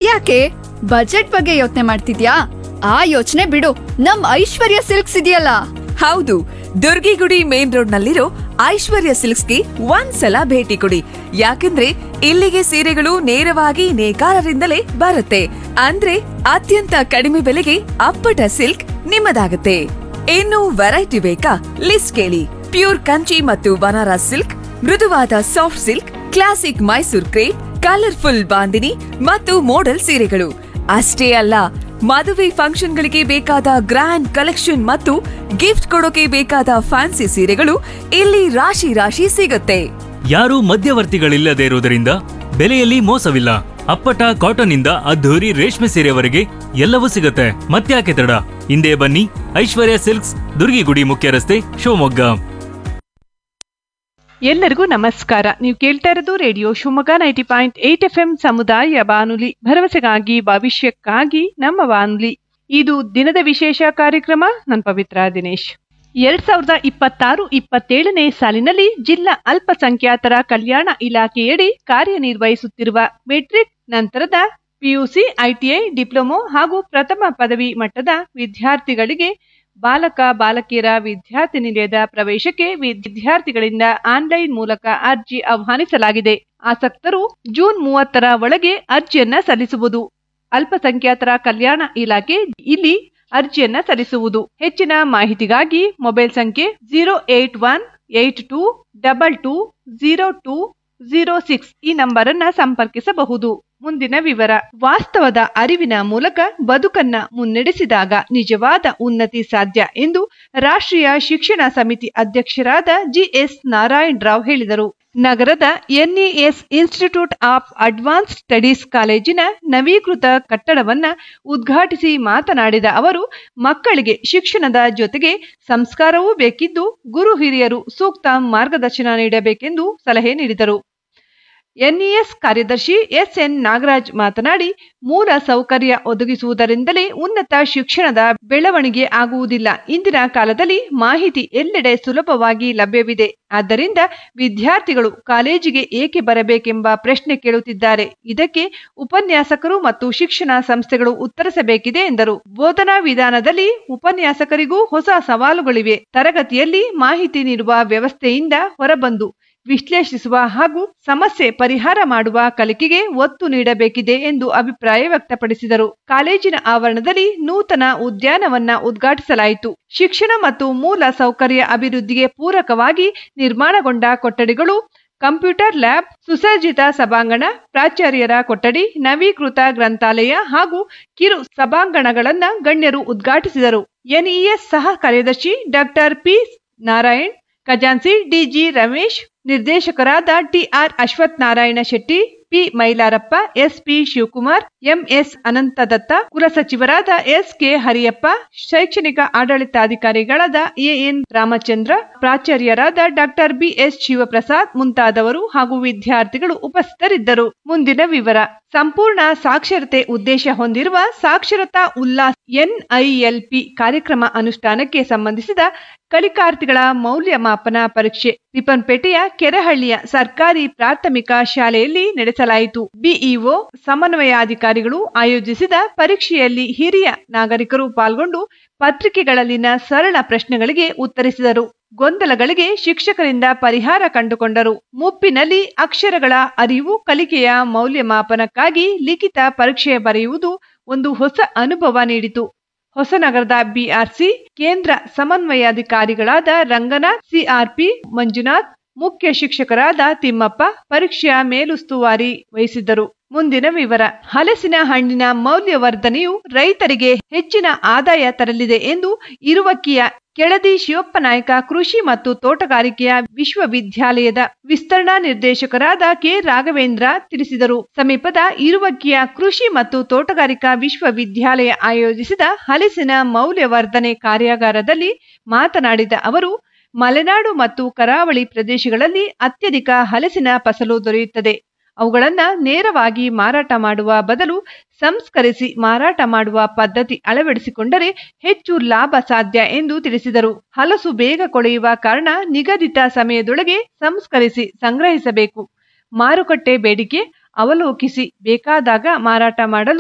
ಅದ್ಯಾಕೆ ಬಜೆಟ್ ಬಗ್ಗೆ ಯೋಚನೆ ಮಾಡ್ತಿದ್ಯಾ ಆ ಯೋಚನೆ ಬಿಡು ನಮ್ ಐಶ್ವರ್ಯ ಸಿಲ್ಕ್ಸ್ ಇದೆಯಲ್ಲ ಹೌದು ದುರ್ಗಿಗುಡಿ ಮೇನ್ ರೋಡ್ ನಲ್ಲಿರೋ ಐಶ್ವರ್ಯ ಸಿಲ್ಕ್ಸ್ಗೆ ಒಂದ್ಸಲ ಭೇಟಿ ಕೊಡಿ ಯಾಕಂದ್ರೆ ಇಲ್ಲಿಗೆ ಸೀರೆಗಳು ನೇರವಾಗಿ ನೇಕಾರರಿಂದಲೇ ಬರುತ್ತೆ ಅಂದ್ರೆ ಅತ್ಯಂತ ಕಡಿಮೆ ಬೆಲೆಗೆ ಅಪ್ಪಟ ಸಿಲ್ಕ್ ನಿಮ್ಮದಾಗುತ್ತೆ ಇನ್ನು ವೆರೈಟಿ ಬೇಕಾ ಲಿಸ್ಟ್ ಕೇಳಿ ಪ್ಯೂರ್ ಕಂಚಿ ಮತ್ತು ಬನಾರಸ್ ಸಿಲ್ಕ್ ಮೃದುವಾದ soft silk classic Mysore crepe colourful bandhani ಮತ್ತು ಮೋಡಲ್ ಸೀರೆಗಳು ಅಷ್ಟೇ ಅಲ್ಲ ಮದುವೆ ಫಂಕ್ಷನ್ಗಳಿಗೆ ಬೇಕಾದ ಗ್ರ್ಯಾಂಡ್ ಕಲೆಕ್ಷನ್ ಮತ್ತು ಗಿಫ್ಟ್ ಕೊಡೋಕೆ ಬೇಕಾದ ಫ್ಯಾನ್ಸಿ ಸೀರೆಗಳು ಇಲ್ಲಿ ರಾಶಿ ರಾಶಿ ಸಿಗುತ್ತೆ ಯಾರೂ ಮಧ್ಯವರ್ತಿಗಳಿಲ್ಲದೆ ಇರುವುದರಿಂದ ಬೆಲೆಯಲ್ಲಿ ಮೋಸವಿಲ್ಲ ಅಪ್ಪಟ ಕಾಟನ್ ಇಂದ ಅದ್ಧೂರಿ ರೇಷ್ಮೆ ಸೀರೆವರೆಗೆ ಎಲ್ಲವೂ ಸಿಗುತ್ತೆ ಮತ್ತ್ಯಾಕೆ ತಡ ಹಿಂದೆ ಬನ್ನಿ ಐಶ್ವರ್ಯ ಸಿಲ್ಕ್ಸ್ ದುರ್ಗಿಗುಡಿ ಮುಖ್ಯ ರಸ್ತೆ ಶಿವಮೊಗ್ಗ ಎಲ್ಲರಿಗೂ ನಮಸ್ಕಾರ ನೀವು ಕೇಳ್ತಾ ಇರೋದು radio Shivamogga ninety point eight F M ಸಮುದಾಯ ಬಾನುಲಿ ಭರವಸೆಗಾಗಿ ಭವಿಷ್ಯಕ್ಕಾಗಿ ನಮ್ಮ ಬಾನುಲಿ ಇದು ದಿನದ ವಿಶೇಷ ಕಾರ್ಯಕ್ರಮ ನನ್ನ ಪವಿತ್ರ ದಿನೇಶ್ ಎರಡ್ ಸಾವಿರದ ಇಪ್ಪತ್ತಾರು ಇಪ್ಪತ್ತೇಳನೇ ಸಾಲಿನಲ್ಲಿ ಜಿಲ್ಲಾ ಅಲ್ಪಸಂಖ್ಯಾತರ ಕಲ್ಯಾಣ ಇಲಾಖೆಯಡಿ ಕಾರ್ಯನಿರ್ವಹಿಸುತ್ತಿರುವ ಮೆಟ್ರಿಕ್ ನಂತರದ ಪಿಯುಸಿ ಐಟಿಐ ಡಿಪ್ಲೊಮೊ ಹಾಗೂ ಪ್ರಥಮ ಪದವಿ ಮಟ್ಟದ ವಿದ್ಯಾರ್ಥಿಗಳಿಗೆ ಬಾಲಕ ಬಾಲಕಿಯರ ವಿದ್ಯಾರ್ಥಿ ನಿಲಯದ ಪ್ರವೇಶಕ್ಕೆ ವಿದ್ಯಾರ್ಥಿಗಳಿಂದ ಆನ್ಲೈನ್ ಮೂಲಕ ಅರ್ಜಿ ಆಹ್ವಾನಿಸಲಾಗಿದೆ ಆಸಕ್ತರು ಜೂನ್ ಮೂವತ್ತರ ಒಳಗೆ ಅರ್ಜಿಯನ್ನ ಸಲ್ಲಿಸುವುದು ಅಲ್ಪಸಂಖ್ಯಾತರ ಕಲ್ಯಾಣ ಇಲಾಖೆ ಇಲ್ಲಿ ಅರ್ಜಿಯನ್ನ ಸಲ್ಲಿಸುವುದು ಹೆಚ್ಚಿನ ಮಾಹಿತಿಗಾಗಿ ಮೊಬೈಲ್ ಸಂಖ್ಯೆ zero eight one eight two double two zero two zero six ಈ ನಂಬರ್ ಅನ್ನ ಸಂಪರ್ಕಿಸಬಹುದು ಮುಂದಿನ ವಿವರ ವಾಸ್ತವದ ಅರಿವಿನ ಮೂಲಕ ಬದುಕನ್ನ ಮುನ್ನಡೆಸಿದಾಗ ನಿಜವಾದ ಉನ್ನತಿ ಸಾಧ್ಯ ಎಂದು ರಾಷ್ಟ್ರೀಯ ಶಿಕ್ಷಣ ಸಮಿತಿ ಅಧ್ಯಕ್ಷರಾದ ಜಿಎಸ್ ನಾರಾಯಣ್ ರಾವ್ ಹೇಳಿದರು ನಗರದ NES institute of advance studies ಕಾಲೇಜಿನ ನವೀಕೃತ ಕಟ್ಟಡವನ್ನ ಉದ್ಘಾಟಿಸಿ ಮಾತನಾಡಿದ ಅವರು ಮಕ್ಕಳಿಗೆ ಶಿಕ್ಷಣದ ಜೊತೆಗೆ ಸಂಸ್ಕಾರವೂ ಬೇಕಿದ್ದು ಗುರು ಹಿರಿಯರು ಸೂಕ್ತ ಮಾರ್ಗದರ್ಶನ ನೀಡಬೇಕೆಂದು ಸಲಹೆ ನೀಡಿದರು ಎನ್ಇಎಸ್ ಕಾರ್ಯದರ್ಶಿ ಎಸ್ಎನ್ ನಾಗರಾಜ್ ಮಾತನಾಡಿ ಮೂಲ ಸೌಕರ್ಯ ಒದಗಿಸುವುದರಿಂದಲೇ ಉನ್ನತ ಶಿಕ್ಷಣದ ಬೆಳವಣಿಗೆ ಆಗುವುದಿಲ್ಲ ಇಂದಿನ ಕಾಲದಲ್ಲಿ ಮಾಹಿತಿ ಎಲ್ಲೆಡೆ ಸುಲಭವಾಗಿ ಲಭ್ಯವಿದೆ ಆದ್ದರಿಂದ ವಿದ್ಯಾರ್ಥಿಗಳು ಕಾಲೇಜಿಗೆ ಏಕೆ ಬರಬೇಕೆಂಬ ಪ್ರಶ್ನೆ ಕೇಳುತ್ತಿದ್ದಾರೆ ಇದಕ್ಕೆ ಉಪನ್ಯಾಸಕರು ಮತ್ತು ಶಿಕ್ಷಣ ಸಂಸ್ಥೆಗಳು ಉತ್ತರಿಸಬೇಕಿದೆ ಎಂದರು ಬೋಧನಾ ವಿಧಾನದಲ್ಲಿ ಉಪನ್ಯಾಸಕರಿಗೂ ಹೊಸ ಸವಾಲುಗಳಿವೆ ತರಗತಿಯಲ್ಲಿ ಮಾಹಿತಿ ನೀಡುವ ವ್ಯವಸ್ಥೆಯಿಂದ ಹೊರಬಂದು ವಿಶ್ಲೇಷಿಸುವ ಹಾಗೂ ಸಮಸ್ಯೆ ಪರಿಹಾರ ಮಾಡುವ ಕಲಿಕೆಗೆ ಒತ್ತು ನೀಡಬೇಕಿದೆ ಎಂದು ಅಭಿಪ್ರಾಯ ವ್ಯಕ್ತಪಡಿಸಿದರು ಕಾಲೇಜಿನ ಆವರಣದಲ್ಲಿ ನೂತನ ಉದ್ಯಾನವನ್ನ ಉದ್ಘಾಟಿಸಲಾಯಿತು ಶಿಕ್ಷಣ ಮತ್ತು ಮೂಲ ಸೌಕರ್ಯ ಅಭಿವೃದ್ಧಿಗೆ ಪೂರಕವಾಗಿ ನಿರ್ಮಾಣಗೊಂಡ ಕೊಠಡಿಗಳು ಕಂಪ್ಯೂಟರ್ ಲ್ಯಾಬ್ ಸುಸಜ್ಜಿತ ಸಭಾಂಗಣ ಪ್ರಾಚಾರ್ಯರ ಕೊಠಡಿ ನವೀಕೃತ ಗ್ರಂಥಾಲಯ ಹಾಗೂ ಕಿರು ಸಭಾಂಗಣಗಳನ್ನ ಗಣ್ಯರು ಉದ್ಘಾಟಿಸಿದರು ಎನ್ಇಎಸ್ ಸಹ ಕಾರ್ಯದರ್ಶಿ ಡಾಕ್ಟರ್ ಪಿ ನಾರಾಯಣ್ ಖಜಾನ್ಸಿ ಡಿಜಿ ರಮೇಶ್ ನಿರ್ದೇಶಕರಾದ TR Ashwath Narayana Shetty P Mailarappa SP Shivakumar MS Anantadatta ಕುಲಸಚಿವರಾದ ಎಸ್ ಕೆ ಹರಿಯಪ್ಪ ಶೈಕ್ಷಣಿಕ ಆಡಳಿತಾಧಿಕಾರಿಗಳಾದ ಎಎನ್ ರಾಮಚಂದ್ರ ಪ್ರಾಚಾರ್ಯರಾದ ಡಾಕ್ಟರ್ ಬಿಎಸ್ ಶಿವಪ್ರಸಾದ್ ಮುಂತಾದವರು ಹಾಗೂ ವಿದ್ಯಾರ್ಥಿಗಳು ಉಪಸ್ಥಿತರಿದ್ದರು ಮುಂದಿನ ವಿವರ ಸಂಪೂರ್ಣ ಸಾಕ್ಷರತೆ ಉದ್ದೇಶ ಹೊಂದಿರುವ ಸಾಕ್ಷರತಾ ಉಲ್ಲಾಸ್ ಎನ್ಐಎಲ್ಪಿ ಕಾರ್ಯಕ್ರಮ ಅನುಷ್ಠಾನಕ್ಕೆ ಸಂಬಂಧಿಸಿದ ಕಲಿಕಾರ್ಥಿಗಳ ಮೌಲ್ಯಮಾಪನ ಪರೀಕ್ಷೆ ರಿಪ್ಪನ್ಪೇಟೆಯ ಕೆರೆಹಳ್ಳಿಯ ಸರ್ಕಾರಿ ಪ್ರಾಥಮಿಕ ಶಾಲೆಯಲ್ಲಿ ನಡೆಸಲಾಯಿತು ಬಿಇಒ ಸಮನ್ವಯಾಧಿಕಾರಿಗಳು ಆಯೋಜಿಸಿದ ಪರೀಕ್ಷೆಯಲ್ಲಿ ಹಿರಿಯ ನಾಗರಿಕರು ಪಾಲ್ಗೊಂಡು ಪತ್ರಿಕೆಗಳಲ್ಲಿನ ಸರಳ ಪ್ರಶ್ನೆಗಳಿಗೆ ಉತ್ತರಿಸಿದರು ಗೊಂದಲಗಳಿಗೆ ಶಿಕ್ಷಕರಿಂದ ಪರಿಹಾರ ಕಂಡುಕೊಂಡರು ಮುಪ್ಪಿನಲ್ಲಿ ಅಕ್ಷರಗಳ ಅರಿವು ಕಲಿಕೆಯ ಮೌಲ್ಯಮಾಪನಕ್ಕಾಗಿ ಲಿಖಿತ ಪರೀಕ್ಷೆ ಬರೆಯುವುದು ಒಂದು ಹೊಸ ಅನುಭವ ನೀಡಿತು ಹೊಸನಗರದ ಬಿಆರ್ಸಿ ಕೇಂದ್ರ ಸಮನ್ವಯಾಧಿಕಾರಿಗಳಾದ ರಂಗನಾಥ್ ಸಿಆರ್ಪಿ ಮಂಜುನಾಥ್ ಮುಖ್ಯ ಶಿಕ್ಷಕರಾದ ತಿಮ್ಮಪ್ಪ ಪರೀಕ್ಷೆಯ ಮೇಲುಸ್ತುವಾರಿ ವಹಿಸಿದ್ದರು ಮುಂದಿನ ವಿವರ ಹಲಸಿನ ಹಣ್ಣಿನ ಮೌಲ್ಯವರ್ಧನೆಯು ರೈತರಿಗೆ ಹೆಚ್ಚಿನ ಆದಾಯ ತರಲಿದೆ ಎಂದು ಇರುವಕ್ಕಿಯ ಕೆಳದಿ ಶಿವಪ್ಪ ನಾಯಕ ಕೃಷಿ ಮತ್ತು ತೋಟಗಾರಿಕೆಯ ವಿಶ್ವವಿದ್ಯಾಲಯದ ವಿಸ್ತರಣಾ ನಿರ್ದೇಶಕರಾದ ಕೆ ರಾಘವೇಂದ್ರ ತಿಳಿಸಿದರು ಸಮೀಪದ ಇರುವಕ್ಕಿಯ ಕೃಷಿ ಮತ್ತು ತೋಟಗಾರಿಕಾ ವಿಶ್ವವಿದ್ಯಾಲಯ ಆಯೋಜಿಸಿದ ಹಲಸಿನ ಮೌಲ್ಯವರ್ಧನೆ ಕಾರ್ಯಾಗಾರದಲ್ಲಿ ಮಾತನಾಡಿದ ಅವರು ಮಲೆನಾಡು ಮತ್ತು ಕರಾವಳಿ ಪ್ರದೇಶಗಳಲ್ಲಿ ಅತ್ಯಧಿಕ ಹಲಸಿನ ಫಸಲು ದೊರೆಯುತ್ತದೆ ಅವುಗಳನ್ನ ನೇರವಾಗಿ ಮಾರಾಟ ಮಾಡುವ ಬದಲು ಸಂಸ್ಕರಿಸಿ ಮಾರಾಟ ಮಾಡುವ ಪದ್ಧತಿ ಅಳವಡಿಸಿಕೊಂಡರೆ ಹೆಚ್ಚು ಲಾಭ ಸಾಧ್ಯ ಎಂದು ತಿಳಿಸಿದರು ಹಲಸು ಬೇಗ ಕೊಳೆಯುವ ಕಾರಣ ನಿಗದಿತ ಸಮಯದೊಳಗೆ ಸಂಸ್ಕರಿಸಿ ಸಂಗ್ರಹಿಸಬೇಕು ಮಾರುಕಟ್ಟೆ ಬೇಡಿಕೆ ಅವಲೋಕಿಸಿ ಬೇಕಾದಾಗ ಮಾರಾಟ ಮಾಡಲು